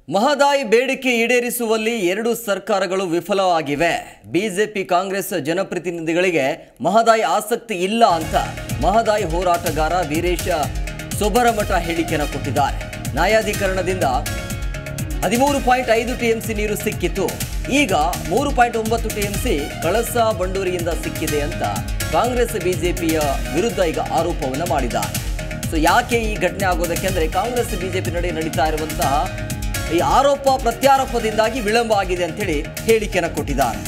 ಮಹದಾಯಿ ಬೇಡಿಕೆ ಈಡೇರಿಸುವಲ್ಲಿ ಎರಡು ಸರ್ಕಾರಗಳು ವಿಫಲವಾಗಿವೆ ಬಿಜೆಪಿ ಕಾಂಗ್ರೆಸ್ ಜನಪ್ರತಿನಿಧಿಗಳಿಗೆ ಮಹದಾಯಿ ಆಸಕ್ತಿ ಇಲ್ಲ ಅಂತ ಮಹದಾಯಿ ಹೋರಾಟಗಾರ ವೀರೇಶ ಸೊಬರಮಠ ಹೇಳಿಕೆಯನ್ನು ಕೊಟ್ಟಿದ್ದಾರೆ ನ್ಯಾಯಾಧೀಕರಣದಿಂದ ಹದಿಮೂರು ಪಾಯಿಂಟ್ ಐದು ಟಿಎಂಸಿ ನೀರು ಸಿಕ್ಕಿತ್ತು ಈಗ ಮೂರು ಪಾಯಿಂಟ್ ಒಂಬತ್ತು ಟಿಎಂಸಿ ಕಳಸಾ ಬಂಡೂರಿಯಿಂದ ಸಿಕ್ಕಿದೆ ಅಂತ ಕಾಂಗ್ರೆಸ್ ಬಿಜೆಪಿಯ ವಿರುದ್ಧ ಈಗ ಆರೋಪವನ್ನು ಮಾಡಿದ್ದಾರೆ ಸೊ ಯಾಕೆ ಈ ಘಟನೆ ಆಗೋದಕ್ಕೆ ಅಂದರೆ ಕಾಂಗ್ರೆಸ್ ಬಿಜೆಪಿ ನಡುವೆ ನಡೀತಾ ಇರುವಂತಹ ಈ ಆರೋಪ ಪ್ರತ್ಯಾರೋಪದಿಂದಾಗಿ ವಿಳಂಬ ಆಗಿದೆ ಅಂತೇಳಿ ಹೇಳಿಕೆಯನ್ನು ಕೊಟ್ಟಿದ್ದಾರೆ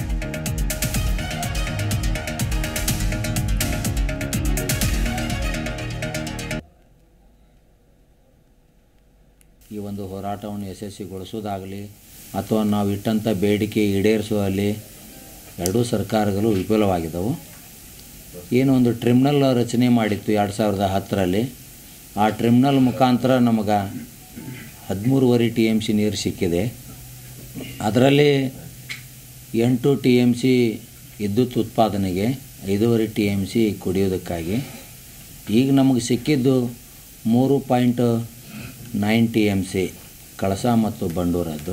ಈ ಒಂದು ಹೋರಾಟವನ್ನು ಯಶಸ್ವಿಗೊಳಿಸೋದಾಗಲಿ ಅಥವಾ ನಾವು ಇಟ್ಟಂಥ ಬೇಡಿಕೆ ಈಡೇರಿಸುವಲ್ಲಿ ಎರಡೂ ಸರ್ಕಾರಗಳು ವಿಫಲವಾಗಿದ್ದವು ಏನು ಒಂದು ಟ್ರಿಬ್ಯುನಲ್ ರಚನೆ ಮಾಡಿತ್ತು ಎರಡು ಸಾವಿರದ ಹತ್ತರಲ್ಲಿ ಆ ಟ್ರಿಬ್ಯುನಲ್ ಮುಖಾಂತರ ನಮಗೆ ಹದಿಮೂರುವರೆ ಟಿ ಎಮ್ ಸಿ ನೀರು ಸಿಕ್ಕಿದೆ ಅದರಲ್ಲಿ ಎಂಟು ಟಿ ಎಮ್ ಸಿ ವಿದ್ಯುತ್ ಉತ್ಪಾದನೆಗೆ ಐದೂವರೆ ಟಿ ಎಮ್ ಸಿ ಕುಡಿಯೋದಕ್ಕಾಗಿ ಈಗ ನಮಗೆ ಸಿಕ್ಕಿದ್ದು ಮೂರು point nine T M C Kalasa ಮತ್ತು ಬಂಡೂರದ್ದು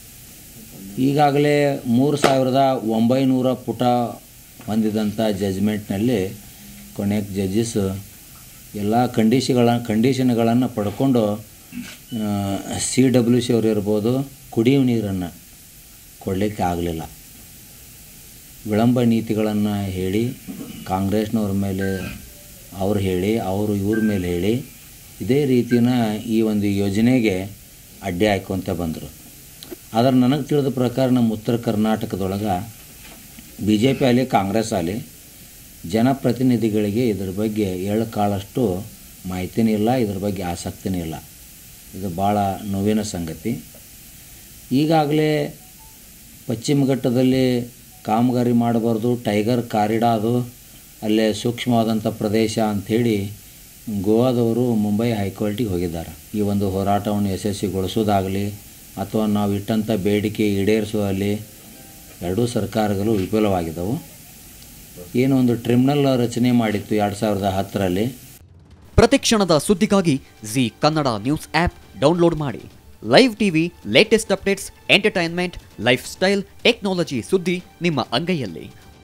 ಈಗಾಗಲೇ ಮೂರು ಸಾವಿರದ ಒಂಬೈನೂರ ಪುಟ ಹೊಂದಿದಂಥ ಜಜ್ಮೆಂಟ್ನಲ್ಲಿ ಕೊನೆಗೆ ಜಡ್ಜಸ್ ಎಲ್ಲ ಕಂಡೀಷನ್ಗಳ ಕಂಡೀಷನ್ಗಳನ್ನು ಪಡ್ಕೊಂಡು ಸಿ ಡಬ್ಲ್ಯೂ ಸಿ ಅವರು ಇರ್ಬೋದು ಕುಡಿಯುವ ನೀರನ್ನು ಕೊಡಲಿಕ್ಕೆ ಆಗಲಿಲ್ಲ ವಿಳಂಬ ನೀತಿಗಳನ್ನು ಹೇಳಿ ಕಾಂಗ್ರೆಸ್ನವ್ರ ಮೇಲೆ ಅವ್ರು ಹೇಳಿ ಅವರು ಇವ್ರ ಮೇಲೆ ಹೇಳಿ ಇದೇ ರೀತಿನ ಈ ಒಂದು ಯೋಜನೆಗೆ ಅಡ್ಡಿ ಹಾಕ್ಕೊಂತ ಬಂದರು ಆದರೆ ನನಗೆ ತಿಳಿದ ಪ್ರಕಾರ ನಮ್ಮ ಉತ್ತರ ಕರ್ನಾಟಕದೊಳಗೆ ಬಿ ಜೆ ಪಿ ಆಗಲಿ ಕಾಂಗ್ರೆಸ್ ಆಗಲಿ ಜನಪ್ರತಿನಿಧಿಗಳಿಗೆ ಇದ್ರ ಬಗ್ಗೆ ಎಳ್ಳು ಕಾಳಷ್ಟು ಮಾಹಿತಿನೂ ಇಲ್ಲ ಇದ್ರ ಬಗ್ಗೆ ಆಸಕ್ತಿನೂ ಇಲ್ಲ ಇದು ಭಾಳ ನೋವಿನ ಸಂಗತಿ ಈಗಾಗಲೇ ಪಶ್ಚಿಮ ಘಟ್ಟದಲ್ಲಿ ಕಾಮಗಾರಿ ಮಾಡಬಾರ್ದು ಟೈಗರ್ ಕಾರಿಡಾ ಅದು ಅಲ್ಲೇ ಸೂಕ್ಷ್ಮವಾದಂಥ ಪ್ರದೇಶ ಅಂಥೇಳಿ ಗೋವಾದವರು ಮುಂಬೈ ಹೈಕೋರ್ಟಿಗೆ ಹೋಗಿದ್ದಾರೆ ಈ ಒಂದು ಹೋರಾಟವನ್ನು ಯಶಸ್ವಿಗೊಳಿಸೋದಾಗಲಿ ಅಥವಾ ನಾವು ಇಟ್ಟಂಥ ಬೇಡಿಕೆ ಈಡೇರಿಸುವಲ್ಲಿ ಎರಡೂ ಸರ್ಕಾರಗಳು ವಿಫಲವಾಗಿದ್ದವು ಏನು ಒಂದು ಟ್ರಿಬ್ಯುನಲ್ ರಚನೆ ಮಾಡಿತ್ತು ಎರಡು ಸಾವಿರದ ಹತ್ತರಲ್ಲಿ ಪ್ರತಿಕ್ಷಣದ ಸುದ್ದಿಗಾಗಿ Zee Kannada news app download ಮಾಡಿ live TV latest updates entertainment lifestyle technology ಸುದ್ದಿ ನಿಮ್ಮ ಅಂಗೈಯಲ್ಲಿ